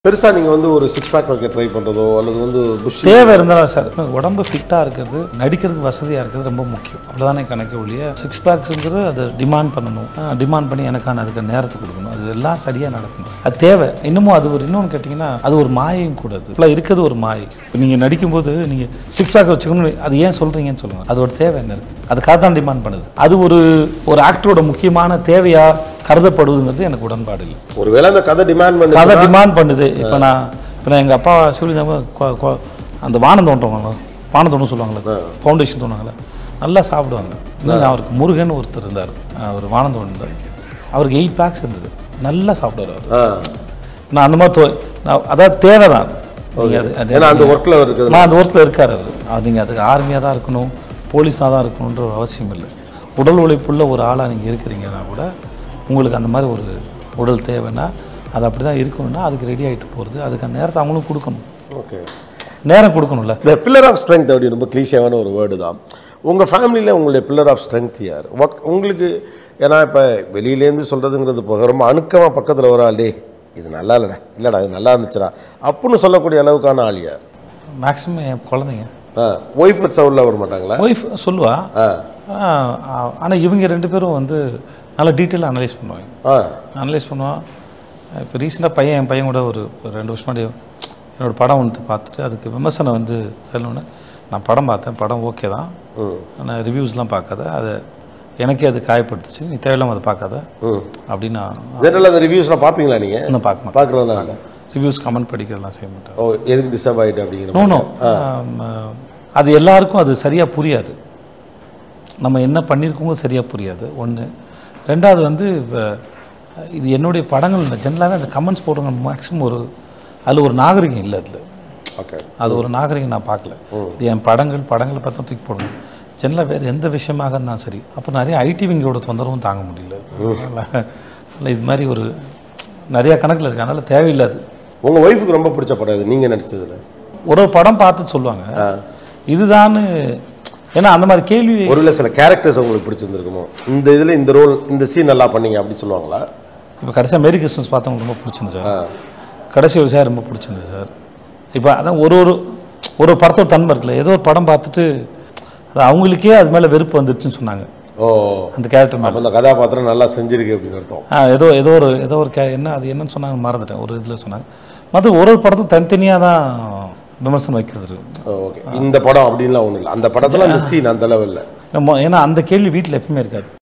பெருசா நீங்க வந்து ஒரு சிக்ஸ் பேக் வைக்க ட்ரை பண்றதோ அல்லது வந்து புஷ் தேவை இருந்தாலும் சார் உடம்பு ஃபிட்டாக இருக்கிறது நடிக்கிறதுக்கு வசதியாக இருக்கிறது ரொம்ப முக்கியம் அவ்வளோதானே கணக்கு ஒழிய சிக்ஸ் பேக்ஸுங்கிறது அதை டிமாண்ட் பண்ணணும் டிமாண்ட் பண்ணி எனக்கான அதுக்கு நேரத்தை கொடுக்கணும் அது எல்லாம் சரியாக நடக்கணும் அது தேவை இன்னமும் அது ஒரு இன்னொன்று கேட்டிங்கன்னா அது ஒரு மாயையும் கூட அது ஃபுல்லாக இருக்கிறது ஒரு மாயை இப்போ நீங்கள் நடிக்கும்போது நீங்கள் சிக்ஸ் பேக் வச்சுக்கணும் அது ஏன் சொல்கிறீங்கன்னு சொல்லுங்கள் அது ஒரு தேவை என்ன இருக்குது அதுக்காக தான் டிமாண்ட் பண்ணுது அது ஒரு ஒரு ஆக்டரோட முக்கியமான தேவையாக கருதப்படுவதுங்கிறது எனக்கு உடன்பாடு இல்லை ஒருவேளை அந்த கதை டிமாண்ட் பண்ணி கதை டிமாண்ட் பண்ணுது இப்போ நான் இப்போ நான் எங்கள் அப்பா சிவிலிஜாம அந்த வானம் தோன்றவங்கள வானம் தோணும் சொல்லுவாங்களே ஃபவுண்டேஷன் தோணுவாங்களே நல்லா சாப்பிடுவாங்க இன்னும் அவருக்கு முருகன் ஒருத்தர் இருந்தார் அவர் வானம் தோணுந்தார் அவருக்கு எயிட் பேக்ஸ் இருந்தது நல்லா சாப்பிடுவார் அவர் ஆ. நான் அந்த மாதிரி தோ- நான் அதாவது தேவை தான் நீங்க அது அது ஏன்னா அந்த ஒர்க்ல இருக்குது நான் அந்த ஒருத்தர் இருக்கார் அவர் அது நீங்கள் அதுக்கு ஆர்மியாக தான் இருக்கணும் போலீஸாக தான் இருக்கணுன்ற ஒரு அவசியம் இல்லை உடல் உழைப்புள்ள ஒரு ஆளாக நீங்கள் இருக்கிறீங்கன்னா கூட உங்களுக்கு அந்த மாதிரி ஒரு உடல் தேவைன்னா அது அப்படி தான் இருக்கணும்னா அதுக்கு ரெடி ஆகிட்டு போகிறது அதுக்கான நேரத்தை அவங்களும் கொடுக்கணும் ஓகே நேரம் கொடுக்கணும்ல இந்த பில்லர் ஆஃப் ஸ்ட்ரென்த் அப்படி ரொம்ப கிளீஷியாவான ஒரு வேர்டு தான் உங்கள் ஃபேமிலியில் உங்களுடைய பில்லர் ஆஃப் ஸ்ட்ரென்த் யார் வாட் உங்களுக்கு ஏன்னா இப்போ வெளியிலேருந்து சொல்கிறதுங்கிறது போக ரொம்ப அணுக்கமாக பக்கத்தில் ஒரு ஆள் டே இது நல்லா இல்லைடா இல்லைடா இது நல்லா இருந்துச்சுடா அப்படின்னு சொல்லக்கூடிய அளவுக்கான ஆள் யார் மேக்ஸிமம் என் குழந்தைங்க ஆ ஒய்ஃப் சவுண்டில் வர மாட்டாங்களா ஒய்ஃப் சொல்லுவா ஆ ஆனால் இவங்க ரெண்டு பேரும் வந்து நல்லா டீட்டெயிலாக அனலைஸ் பண்ணுவாங்க ஆ அனலைஸ் பண்ணுவான் இப்போ ரீசெண்டாக பையன் என் பையன் கூட ஒரு ஒரு ரெண்டு வருஷம் முன்னாடி என்னோட படம் ஒன்று பார்த்துட்டு அதுக்கு விமர்சனம் வந்து சொல்லணுன்னு நான் படம் பார்த்தேன் படம் ஓகே தான் ம் ஆனால் ரிவ்யூஸ்லாம் பார்க்காத அதை எனக்கே அது காயப்படுத்துச்சு நீ தேவையில்லாமல் அதை பார்க்காத ம் அப்படின்னு நான் ஜெனரல் அந்த ரிவ்யூஸ்லாம் பார்ப்பீங்களா நீங்கள் இன்னும் பார்க்க மாட்டேன் பார்க்குறதுனால ரிவ்யூஸ் கமெண்ட் படிக்கிறதெல்லாம் செய்ய மாட்டேன் ஓ எதுக்கு டிஸ்டர்ப் ஆகிட்டு அப்படிங்கிற நோ நோ அது எல்லாருக்கும் அது சரியாக புரியாது நம்ம என்ன பண்ணியிருக்கோங்க சரியாக புரியாது ஒன்று ரெண்டாவது வந்து இப்ப, இது என்னுடைய படங்கள் ஜென்ரலாகவே அந்த கமெண்ட்ஸ் போடுறவங்க மேக்ஸிமம் ஒரு அதில் ஒரு நாகரிகம் இல்லை அதில் ஓகே அது ஒரு நாகரிகம் நான் பார்க்கல இது என் படங்கள் படங்களை பார்த்தா தூக்கி போடணும் ஜென்ரலாக வேறு எந்த விஷயமாக இருந்தாலும் சரி அப்போ நிறைய ஐடிவிங்களோட தொந்தரவும் தாங்க முடியல அதனால அதனால இது மாதிரி ஒரு நிறையா கணக்கில் இருக்கு அதனால் தேவையில்லாது உங்கள் ஒய்ஃபுக்கு ரொம்ப பிடிச்ச படம் இது நீங்கள் நடிச்சதுல ஒரு ஒரு படம் பார்த்துட்டு சொல்லுவாங்க இதுதான்னு ஏன்னா அந்த மாதிரி கேள்வி ஒருவேளை சில கேரக்டர்ஸ் உங்களுக்கு பிடிச்சிருந்துருக்குமோ இந்த இதில் இந்த ரோல் இந்த சீன் நல்லா பண்ணீங்க அப்படி சொல்லுவாங்களா இப்போ கடைசியாக மேரி கிறிஸ்மஸ் பார்த்தவங்களுக்கு ரொம்ப பிடிச்சிருந்து சார் ஆ கடைசி ஒரு சார் ரொம்ப பிடிச்சிருந்து சார் இப்போ அதான் ஒரு ஒரு ஒரு ஒரு படத்தோட தன்மை இருக்குல்ல ஏதோ ஒரு படம் பார்த்துட்டு அது அவங்களுக்கே அது மேலே வெறுப்பு வந்துருச்சுன்னு சொன்னாங்க ஓ அந்த கேரக்டர் மேலே அப்போ இந்த கதாபாத்திரம் நல்லா செஞ்சிருக்கு அப்படின்னு அர்த்தம் ஆ ஏதோ ஏதோ ஒரு ஏதோ ஒரு கே என்ன அது என்னன்னு சொன்னாங்க மறந்துட்டேன் ஒரு இதில் சொன்னாங்க மற்ற ஒரு ஒரு படத்தும் தனித்தனியாக தான் விமர்சனம் வைக்கிறது இருக்கு. ஓகே இந்த படம் அப்படின்லாம் ஒன்றும் இல்லை அந்த படத்தில் அந்த சீன் அந்த லெவலில் நம்ம ஏன்னா அந்த கேள்வி வீட்டில் எப்பவுமே இருக்காது